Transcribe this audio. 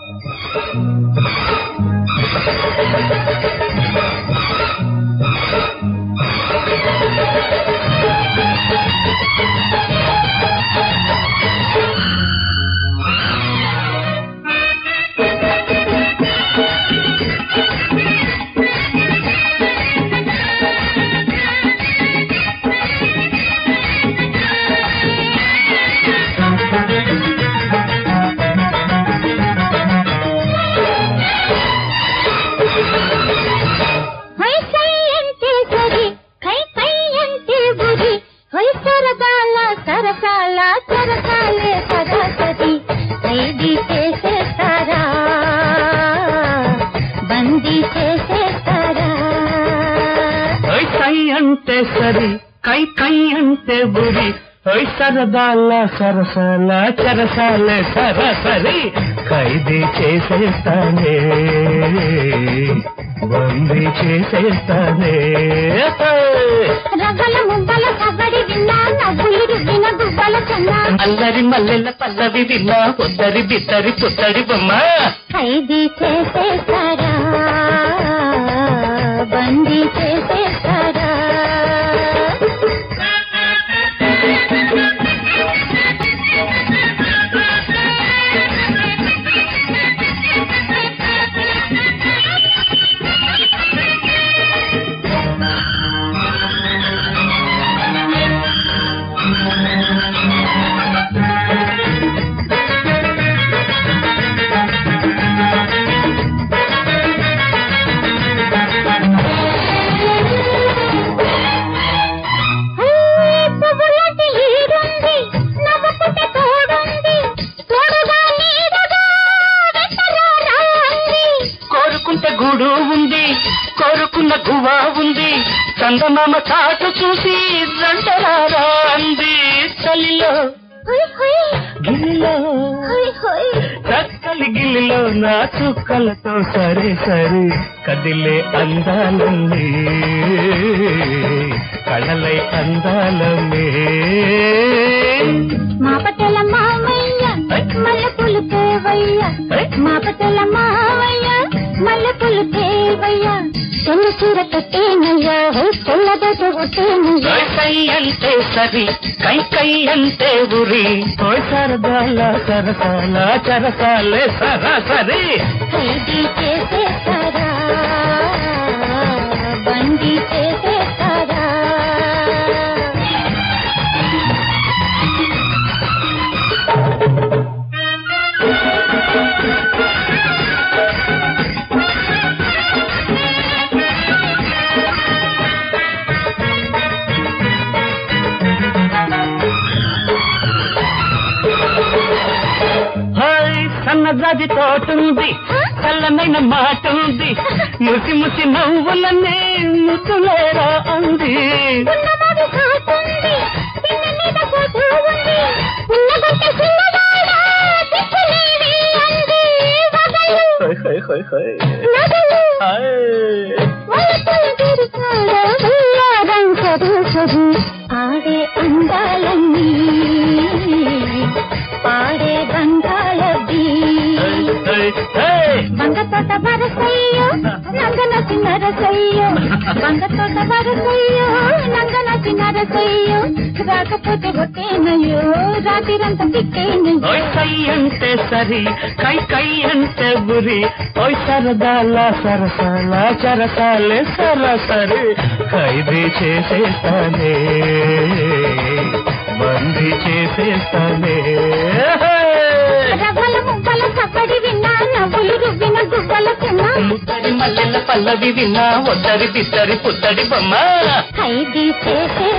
high సై అంటే సరి కై కై అంటే బురి హై సరదాల సరసాల సరసాలే సరసరి ఖైదీ చేసేస్తారా బందీ చేసేస్తారా ఓయ్ సై అంటే సరి కై కై అంటే బురి ఓయ్ సరదాల సరసాల చరసాల సరసరి ఖైదీ చేసేస్తానే బందీ చేసేస్తానే రగల ముద్దల సగడి విన్నా నవ్వులు రువ్విన గుబ్బల చెన్నా అల్లరి మల్లెల పల్లవి విన్నా పొద్దరి బిత్తరి పుత్తడి బొమ్మ ఖైదీ చేసేస్తారా బందీ చేసేస్తారా పువ్వులాంటి ఈడుంది నవ్వుకుంటే తోడుంది తోడుగా నీడగా వెంటరారా అంది కోరుకుంటే గూడు ఉంది కోరుకున్న గువా ఉంది చందమామ చాటు చూసి రంటరారా అంది చలిలో హొయ్ హొయ్ గిలిలో హొయ్ హొయ్ చక్కలి గిల్లిలో నా చుక్కలతో సరే సరే కదిలే అందాలన్నీ కళలై అందాలమే మా పటల మామయ్య మల్లె పులు తేవయ్య మా పటల మామయ్య మల్లె పులు తేవయ్య తెల్ల చీర కట్టేనయ్యా తెల్లదోట కొట్టేనయ్యా ఓయ్ సై అంటే సరి కై కై అంటే ఉరి ఓయ్ సరదాల సరసాల చరసాలే సరసరి ఖైదీ చేసేస్తారా బందీ చేసేస్తారా హాయ్ సన్నజాజి తోటుంది చల్లనైన మాట ఉంది ముసి ముసి నవ్వులనే ముసులేరా అంది ఉన్నమాది కాటుంది పిన్న మీద పోతూ ఉంది ఉన్నదంటే చిన్నదాడా దిక్కులేని అంది వదలు హోయ్ హోయ్ హోయ్ హోయ్ నగలు హాయ్ వలపులు తిరుగాడ ఉయ్యారం సరు సరు ఆడే అందాలన్నీ పాడే బంగాళీ హోయ్ హోయ్ బంగ తోట వరసయ్యో నంగనసి నరసయ్యో బంగ తోట వరసయ్యో నంగనసి నరసయ్యో రాకపోతే కొట్టేనయ్యో రాత్రిరంతా తిట్టేనయ్యో ఓయ్ సై అంటే సరి కై కై అంటే బురి ఓయ్ సరదాల సరసాల చరసాలే సరసరి ఖైదీ చేసేస్తానే బందీ చేసేస్తానే రవ్వల మువ్వల సప్పడి విన్నా నవ్వులు రువ్విన గువ్వల చిన్న ముద్దరి మల్లెల పల్లవి విన్నా ఒద్దరి బిద్దరి పుత్తడి బొమ్మ ఖైదీ చేసే